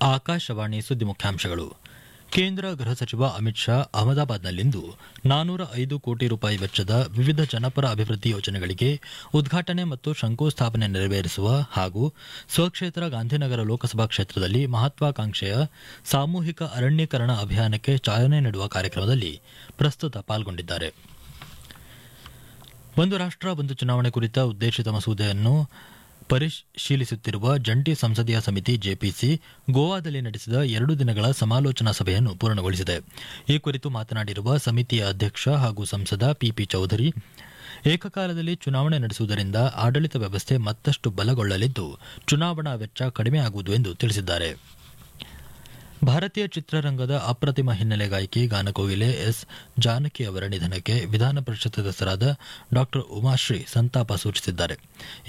ಆಕಾಶವಾಣಿ ಸುದ್ದಿ ಮುಖ್ಯಾಂಶಗಳು ಕೇಂದ್ರ ಗೃಹ ಸಚಿವ ಅಮಿತ್ ಶಾ ಅಹಮದಾಬಾದ್ನಲ್ಲಿಂದು ನಾನೂರ ಐದು ಕೋಟಿ ರೂಪಾಯಿ ವೆಚ್ಚದ ವಿವಿಧ ಜನಪರ ಅಭಿವೃದ್ಧಿ ಯೋಜನೆಗಳಿಗೆ ಉದ್ಘಾಟನೆ ಮತ್ತು ಶಂಕುಸ್ಥಾಪನೆ ನೆರವೇರಿಸುವ ಹಾಗೂ ಸ್ವಕ್ಷೇತ್ರ ಗಾಂಧಿನಗರ ಲೋಕಸಭಾ ಕ್ಷೇತ್ರದಲ್ಲಿ ಮಹತ್ವಾಕಾಂಕ್ಷೆಯ ಸಾಮೂಹಿಕ ಅರಣ್ಯೀಕರಣ ಅಭಿಯಾನಕ್ಕೆ ಚಾಲನೆ ನೀಡುವ ಕಾರ್ಯಕ್ರಮದಲ್ಲಿ ಪ್ರಸ್ತುತ ಪಾಲ್ಗೊಂಡಿದ್ದಾರೆ ಒಂದು ರಾಷ್ಟ್ರ ಒಂದು ಚುನಾವಣೆ ಕುರಿತ ಉದ್ದೇಶಿತ ಮಸೂದೆಯನ್ನು ಪರಿಶೀಲಿಸುತ್ತಿರುವ ಜಂಟಿ ಸಂಸದೀಯ ಸಮಿತಿ ಜೆಪಿಸಿ ಗೋವಾದಲ್ಲಿ ನಡೆಸಿದ ಎರಡು ದಿನಗಳ ಸಮಾಲೋಚನಾ ಸಭೆಯನ್ನು ಪೂರ್ಣಗೊಳಿಸಿದೆ ಈ ಕುರಿತು ಮಾತನಾಡಿರುವ ಸಮಿತಿಯ ಅಧ್ಯಕ್ಷ ಹಾಗೂ ಸಂಸದ ಪಿಪಿ ಚೌಧರಿ ಏಕಕಾಲದಲ್ಲಿ ಚುನಾವಣೆ ನಡೆಸುವುದರಿಂದ ಆಡಳಿತ ವ್ಯವಸ್ಥೆ ಮತ್ತಷ್ಟು ಬಲಗೊಳ್ಳಲಿದ್ದು ಚುನಾವಣಾ ವೆಚ್ಚ ಕಡಿಮೆಯಾಗುವುದು ಎಂದು ತಿಳಿಸಿದ್ದಾರೆ ಭಾರತೀಯ ಚಿತ್ರರಂಗದ ಅಪ್ರತಿಮ ಹಿನ್ನೆಲೆ ಗಾಯಕಿ ಗಾನಕೋಗಿಲೆ ಎಸ್ ಜಾನಕಿ ಅವರ ನಿಧನಕ್ಕೆ ವಿಧಾನ ಪರಿಷತ್ ಸದಸ್ಯರಾದ ಡಾ ಉಮಾಶ್ರೀ ಸಂತಾಪ ಸೂಚಿಸಿದ್ದಾರೆ